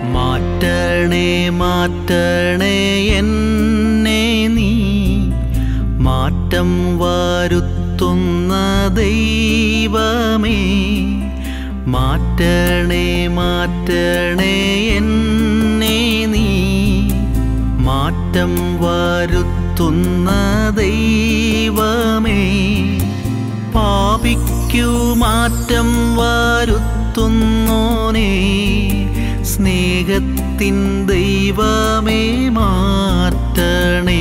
മാറ്റണേ മാറ്റണേ എന്നെ നീ മാറ്റം വരുത്തുന്ന ദൈവമേ മാറ്റണേ മാറ്റണേ എന്നെ നീ മാറ്റം വരുത്തുന്ന ദൈവമേ പാപിക്കു മാറ്റം വരുത്തുന്നോനേ സ്നേഹത്തിൻ ദൈവമേ മാറ്റണേ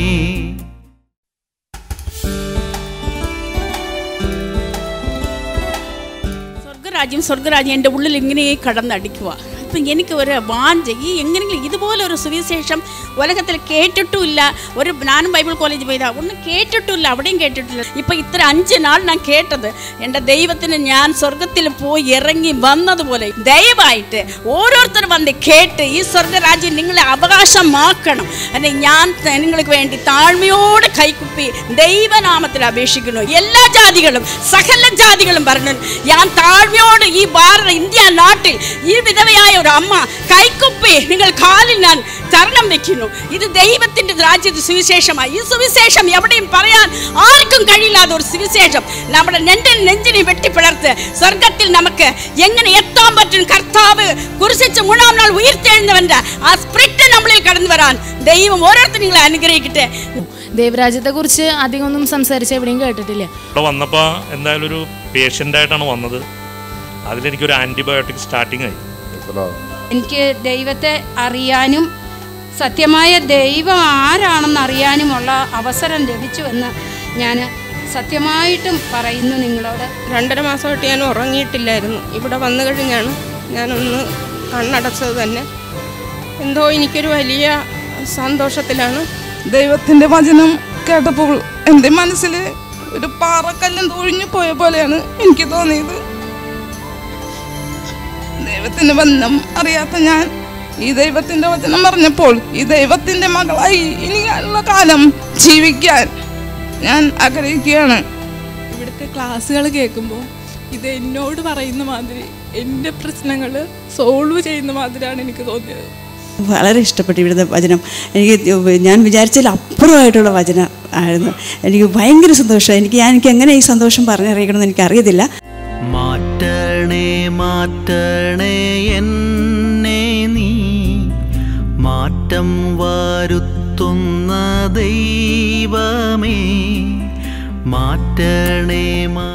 സ്വർഗരാജ്യം സ്വർഗരാജ്യം എൻ്റെ ഉള്ളിൽ ഇങ്ങനെ കടന്നടിക്കുക ഇപ്പം എനിക്ക് ഒരു വാഞ്ച ഈ എങ്ങനെയെങ്കിലും ഇതുപോലെ ഒരു സുവിശേഷം ഉലകത്തിൽ കേട്ടിട്ടുമില്ല ഒരു ഞാനും ബൈബിൾ കോളേജ് പോയതാ ഒന്നും കേട്ടിട്ടില്ല അവിടെയും കേട്ടിട്ടില്ല ഇപ്പം ഇത്ര അഞ്ച് നാൾ ഞാൻ കേട്ടത് എൻ്റെ ദൈവത്തിന് ഞാൻ സ്വർഗത്തിൽ പോയി ഇറങ്ങി വന്നതുപോലെ ദയവായിട്ട് ഓരോരുത്തർ വന്ന് കേട്ട് ഈ സ്വർഗരാജ്യം നിങ്ങളെ അവകാശമാക്കണം അല്ലെ ഞാൻ ത- നിങ്ങൾക്ക് വേണ്ടി താഴ്മയോടെ കൈക്കുപ്പി ദൈവനാമത്തിൽ അപേക്ഷിക്കുന്നു എല്ലാ ജാതികളും സകല ജാതികളും പറഞ്ഞു ഞാൻ താഴ്മയോട് ഈ ഭാരത ഇന്ത്യ നാട്ടിൽ ഈ വിധവയായ ഒരു അമ്മ കൈക്കുപ്പി നിങ്ങൾ കാലിൽ ഞാൻ ചരണം വെക്കുന്നു ഇത് ദൈവത്തിന്റെ രാജ്യത്ത് സുവിശേഷമായി ഈ സുവിശേഷം എവിടെയും പറയാൻ ആർക്കും കഴിയില്ലാത്ത ഒരു സുവിശേഷം നമ്മുടെ നെഞ്ചിൽ നെഞ്ചിനെ വെട്ടിപ്പിളർത്ത് സ്വർഗത്തിൽ നമുക്ക് എങ്ങനെ എത്താൻ പറ്റും കർത്താവ് കുറിച്ച് മൂന്നാം നാൾ ഉയർത്തെഴുന്നവന്റെ ആ സ്പ്രിറ്റ് നമ്മളിൽ കടന്നു വരാൻ ദൈവം ഓരോരുത്തരും നിങ്ങളെ അനുഗ്രഹിക്കട്ടെ ദേവരാജ്യത്തെക്കുറിച്ച് അധികം ഒന്നും സംസാരിച്ച് എവിടെയും കേട്ടിട്ടില്ല ഇവിടെ വന്നപ്പോൾ എന്തായാലും ഒരു പേഷ്യൻ്റായിട്ടാണ് വന്നത് അതിലെനിക്കൊരു ആൻറ്റിബയോട്ടിക് സ്റ്റാർട്ടിങ് ആയി എനിക്ക് ദൈവത്തെ അറിയാനും സത്യമായ ദൈവം ആരാണെന്ന് അറിയാനുമുള്ള അവസരം ലഭിച്ചുവെന്ന് ഞാൻ സത്യമായിട്ടും പറയുന്നു നിങ്ങളോട് രണ്ടര മാസമായിട്ട് ഞാൻ ഉറങ്ങിയിട്ടില്ലായിരുന്നു ഇവിടെ വന്നു കഴിഞ്ഞാണ് ഞാനൊന്ന് കണ്ണടച്ചത് തന്നെ എന്തോ എനിക്കൊരു വലിയ സന്തോഷത്തിലാണ് ദൈവത്തിന്റെ വചനം കേട്ടപ്പോൾ എൻ്റെ മനസ്സിൽ ഒരു പാറക്കല്ലും തൊഴിഞ്ഞു പോയ പോലെയാണ് എനിക്ക് തോന്നിയത് ദൈവത്തിന്റെ ബന്ധം അറിയാത്ത ഞാൻ ഈ ദൈവത്തിന്റെ വചനം പറഞ്ഞപ്പോൾ ഈ ദൈവത്തിന്റെ മകളായി ഇനിയുള്ള കാലം ജീവിക്കാൻ ഞാൻ ആഗ്രഹിക്കുകയാണ് ഇവിടുത്തെ ക്ലാസ്സുകൾ കേൾക്കുമ്പോൾ ഇത് എന്നോട് പറയുന്ന മാതിരി എൻ്റെ പ്രശ്നങ്ങൾ സോൾവ് ചെയ്യുന്ന മാതിരിയാണ് എനിക്ക് തോന്നിയത് വളരെ ഇഷ്ടപ്പെട്ടു ഇവിടുത്തെ വചനം എനിക്ക് ഞാൻ വിചാരിച്ചതിൽ അപ്പുറമായിട്ടുള്ള വചനം ആയിരുന്നു എനിക്ക് ഭയങ്കര സന്തോഷം എനിക്ക് ഞാൻ എനിക്ക് എങ്ങനെ ഈ സന്തോഷം പറഞ്ഞറിയിക്കണമെന്ന് എനിക്ക് അറിയത്തില്ല മാറ്റണേ മാറ്റണേ എന്നെ നീ മാറ്റം വരുത്തുന്ന ദൈവമേ മാറ്റണേ മാ